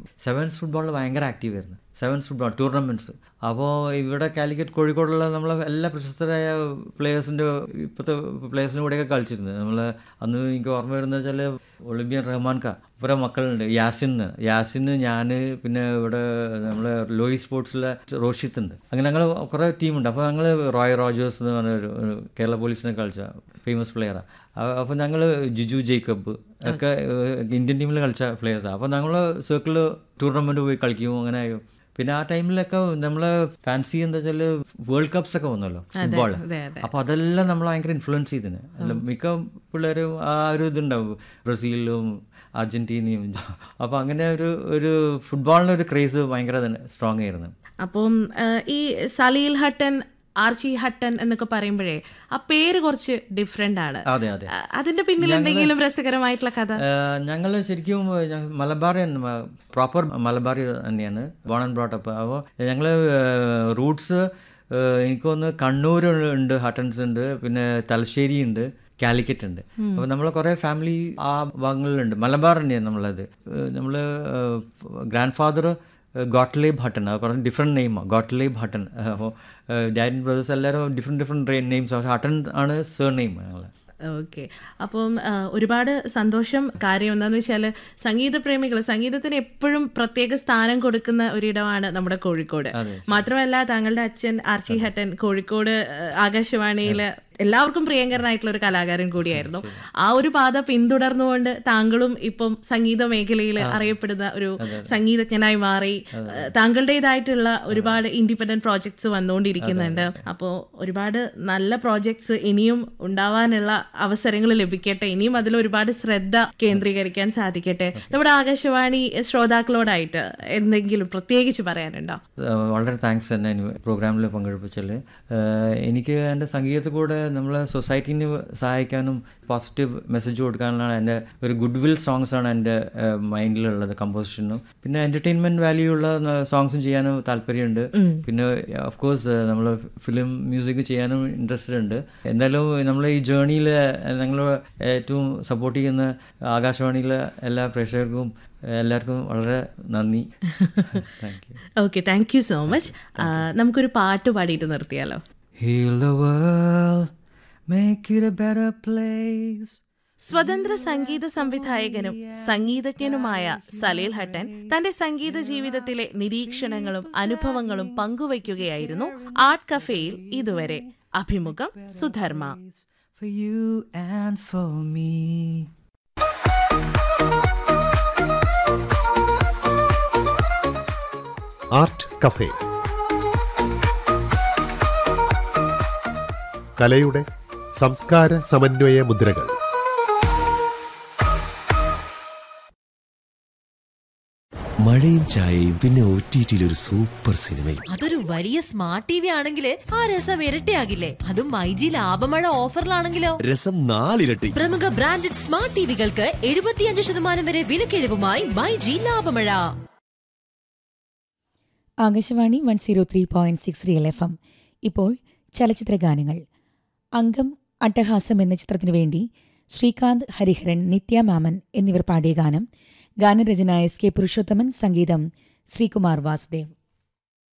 Sevens ഫുട്ബോളിൽ ഭയങ്കര active ആയിരുന്നു സെവൻസ് ഫുട്ബോൾ ടൂർണമെൻറ്റ്സ് അപ്പോൾ ഇവിടെ കാലിക്കറ്റ് കോഴിക്കോടുള്ള നമ്മളെ എല്ലാ പ്രശസ്തരായ പ്ലേയേഴ്സിൻ്റെ ഇപ്പോഴത്തെ പ്ലേയേഴ്സിൻ്റെ കൂടെയൊക്കെ കളിച്ചിരുന്നത് നമ്മൾ അന്ന് എനിക്ക് ഓർമ്മ വരുന്നത് വെച്ചാൽ ഒളിമ്പ്യൻ റഹ്മാൻ ഖാ കുറേ മക്കളുണ്ട് യാസിന് യാസിന് ഞാൻ പിന്നെ ഇവിടെ നമ്മളെ ലോയി സ്പോർട്സിലെ റോഷിത്ത് ഉണ്ട് അങ്ങനെ ഞങ്ങൾ കുറേ ടീമുണ്ട് അപ്പോൾ ഞങ്ങൾ റോയ് റോജേഴ്സ് എന്ന് പറഞ്ഞ ഒരു ഒരു കേരള പോലീസിനെ കളിച്ച ഫേമസ് പ്ലെയറാണ് അപ്പോൾ ഞങ്ങൾ ജിജു ജേക്കബ് ഒക്കെ ഏഹ്, ഇന്ത്യൻ ടീമിൽ കളിച്ച പ്ലെയേഴ്സാണ് അപ്പോൾ ഞങ്ങൾ സർക്കിൾ ടൂർണമെൻറ്റ് പോയി കളിക്കും അങ്ങനെ പിന്നെ ആ ടൈമിലൊക്കെ നമ്മൾ ഫാൻസി എന്താ വെച്ചാൽ വേൾഡ് കപ്സ് ഒക്കെ വന്നല്ലോ ഫുട്ബോൾ അതെ അതെ അപ്പോൾ അതെല്ലാം നമ്മൾ ഭയങ്കര ഇൻഫ്ലുവൻസ് ചെയ്തിന് അല്ല മിക്ക പിള്ളേരും ആ ഒരു ഇതുണ്ടാവും ബ്രസീലിലും അർജൻറ്റീനയും അപ്പോൾ അങ്ങനെ ഒരു ഒരു ഫുട്ബോളിൻ്റെ ഒരു ക്രേസ് ഭയങ്കര സ്ട്രോങ് ആയിരുന്നു അപ്പം ആ, ഈ സലീൽ ഹട്ടൻ ആർച്ചി ഹട്ടൻ എന്നൊക്കെ പറയുമ്പോഴേ ആ പേര് കുറച്ച് ഡിഫറെന്റ് ആണ് അതെ അതെ ആ, അതിന്റെ പിന്നിൽ എന്തെങ്കിലും രസകരമായിട്ടുള്ള കഥ ഞങ്ങൾ ശരിക്കും മലബാറിയൻ പ്രോപ്പർ മലബാറി തന്നെയാണ് ബോൺ ആൻഡ് ബ്രോട്ടപ്പ് അപ്പോൾ ഞങ്ങൾ റൂട്ട്സ് എനിക്ക് തോന്നുന്നു കണ്ണൂർ ഉണ്ട് ഹട്ടൻസ് ഉണ്ട് പിന്നെ തലശ്ശേരി ഉണ്ട് കാലിക്കറ്റ് ഉണ്ട് അപ്പോൾ നമ്മൾ കുറേ ഫാമിലി ആ ഭാഗങ്ങളിലുണ്ട് മലബാർ തന്നെയാണ് നമ്മളത് നമ്മൾ ഗ്രാൻഡ് ഫാദർ ഗോട്ട്ലേബ് ഹട്ടൺ അത് കുറേ ഡിഫറെൻറ്റ് നെയിമാണ് ഗോട്ട്ലേബ് ഹട്ടൺ അപ്പോൾ ഡാഡി ബ്രദേഴ്സ് എല്ലാവരും ഡിഫറെൻറ്റ് ഡിഫറെൻറ്റ് നെയിംസ് പക്ഷേ ഹട്ടൺ ആണ് സേർ നെയിം ഞങ്ങൾ ഓക്കെ അപ്പം ആ, ഒരുപാട് സന്തോഷം കാര്യം എന്താണെന്ന് വെച്ചാൽ സംഗീത പ്രേമികൾ സംഗീതത്തിന് എപ്പോഴും പ്രത്യേക സ്ഥാനം കൊടുക്കുന്ന ഒരിടമാണ് നമ്മുടെ കോഴിക്കോട് മാത്രമല്ല താങ്കളുടെ അച്ഛൻ ആർച്ചി ഹട്ടൻ കോഴിക്കോട് ആകാശവാണിയിൽ എല്ലാവർക്കും പ്രിയങ്കരനായിട്ടുള്ള ഒരു കലാകാരൻ കൂടിയായിരുന്നു ആ ഒരു പാത പിന്തുടർന്നുകൊണ്ട് താങ്കളും ഇപ്പം സംഗീത മേഖലയിൽ അറിയപ്പെടുന്ന ഒരു സംഗീതജ്ഞനായി മാറി ഏഹ്, താങ്കളുടേതായിട്ടുള്ള ഒരുപാട് ഇൻഡിപെൻഡന്റ് പ്രോജക്ട്സ് വന്നുകൊണ്ടിരിക്കുന്നുണ്ട് അപ്പോൾ ഒരുപാട് നല്ല പ്രോജക്ട്സ് ഇനിയും ഉണ്ടാവാനുള്ള അവസരങ്ങൾ ലഭിക്കട്ടെ ഇനിയും അതിൽ ഒരുപാട് ശ്രദ്ധ കേന്ദ്രീകരിക്കാൻ സാധിക്കട്ടെ നമ്മുടെ ആകാശവാണി ശ്രോതാക്കളോടായിട്ട് എന്തെങ്കിലും പ്രത്യേകിച്ച് പറയാനുണ്ടോ ഏഹ് വളരെ താങ്ക്സ് എന്നെ പ്രോഗ്രാമിൽ പങ്കെടുപ്പിച്ചാൽ എനിക്ക് എൻ്റെ സംഗീതത്തിൽ കൂടെ നമ്മളെ സൊസൈറ്റീനെ സഹായിക്കാനും പോസിറ്റീവ് മെസ്സേജ് കൊടുക്കാനുള്ള എൻ്റെ ഒരു ഗുഡ് വിൽ സോങ്സ് ആണ് എൻ്റെ മൈൻഡിലുള്ളത് കമ്പോസിഷനും പിന്നെ എൻ്റർടൈൻമെൻറ്റ് വാല്യൂ ഉള്ള സോങ്സും ചെയ്യാനും താല്പര്യമുണ്ട് പിന്നെ ഓഫ് കോഴ്സ് നമ്മൾ ഫിലിം മ്യൂസിക് ചെയ്യാനും ഇൻട്രസ്റ്റഡ് ഉണ്ട് എന്തായാലും നമ്മൾ ഈ ജേണിയിൽ ഞങ്ങൾ ഏറ്റവും സപ്പോർട്ട് ചെയ്യുന്ന ആകാശവാണിയിലെ എല്ലാ പ്രേക്ഷകർക്കും എല്ലാവർക്കും വളരെ നന്ദി thank you okay thank you so much നമുക്കൊരു പാട്ട് പാടിയിട്ട് നിർത്തിയാലോ Heal the world, make it a better place. സ്വതന്ത്ര സംഗീത സംവിധായകനും സംഗീതജ്ഞനുമായ സലീൽ ഹട്ടൻ തന്റെ സംഗീത ജീവിതത്തിലെ നിരീക്ഷണങ്ങളും അനുഭവങ്ങളും പങ്കുവയ്ക്കുകയായിരുന്നു ആർട്ട് കഫേയിൽ ഇതുവരെ അഭിമുഖം Sudharma For you and for me. Art cafe കലയുടെ സംസ്കാര സമന്വയ മുദ്രകൾ മഴയും ചായയും പിന്നെ ഒ ടി ടിയിൽ ഒരു സൂപ്പർ സിനിമയും അതൊരു വലിയ സ്മാർട്ട് ടി വി ആണെങ്കിൽ ആ രസം ഇരട്ടിയാകില്ലേ അതും മൈജി ലാഭമഴ ഓഫറിലാണെങ്കിലോ രസം നാലിരട്ടി പ്രമുഖ ബ്രാൻഡഡ് സ്മാർട്ട് ടിവികൾക്ക് എഴുപത്തിയഞ്ച് ശതമാനം വരെ വിലക്കിഴിവുമായി മൈജി ലാഭമഴ Akashvani one zero three point six real F M ഇപ്പോൾ ചലച്ചിത്ര ഗാനങ്ങൾ അംഗം അട്ടഹാസം എന്ന ചിത്രത്തിനു വേണ്ടി ശ്രീകാന്ത് ഹരിഹരൻ നിത്യ മാമൻ എന്നിവർ പാടിയ ഗാനം ഗാനരചന എസ് കെ പുരുഷോത്തമൻ സംഗീതം ശ്രീകുമാർ വാസുദേവ്